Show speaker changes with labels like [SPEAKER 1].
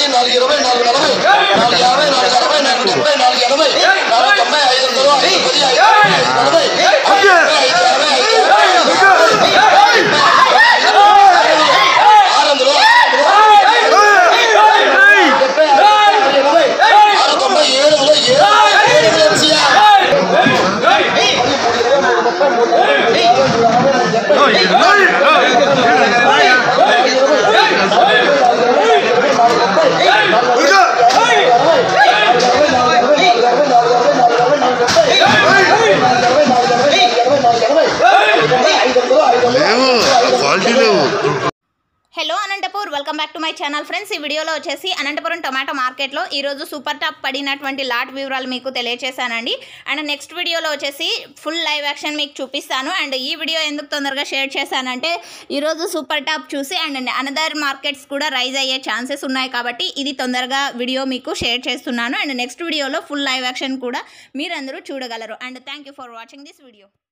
[SPEAKER 1] వచ్చి నాలుగు ఇరవై నాలుగు నలభై నాలుగు యాభై నాలుగు అరవై నాలుగు డెబ్బై నాలుగు ఎనభై నాలుగు తొంభై ఐదు వందలు ఐదు పది ఐదు ఐదు నలభై ఐదు యాభై ఐదు యాభై ఆరు వందలు డెబ్బై ఆరు ఎనభై ఆరు తొంభై ఏడు వందలు ఏడు ఏడు ఎంసీఆర్
[SPEAKER 2] లేవు క్వాలిటీ లేవు
[SPEAKER 3] hello Anantapur welcome back to my channel friends ఈ వీడియోలో వచ్చేసి అనంతపురం టొమాటో మార్కెట్లో ఈరోజు సూపర్ టాప్ పడినటువంటి లాట్ వివరాలు మీకు తెలియజేశానండి అండ్ నెక్స్ట్ వీడియోలో వచ్చేసి ఫుల్ లైవ్ యాక్షన్ మీకు చూపిస్తాను అండ్ ఈ వీడియో ఎందుకు తొందరగా షేర్ చేశానంటే ఈరోజు సూపర్ టాప్ చూసి అండ్ అనదర్ మార్కెట్స్ కూడా రైజ్ అయ్యే ఛాన్సెస్ ఉన్నాయి కాబట్టి ఇది తొందరగా వీడియో మీకు షేర్ చేస్తున్నాను అండ్ నెక్స్ట్ వీడియోలో ఫుల్ లైవ్ యాక్షన్ కూడా మీరందరూ చూడగలరు and thank you for watching this video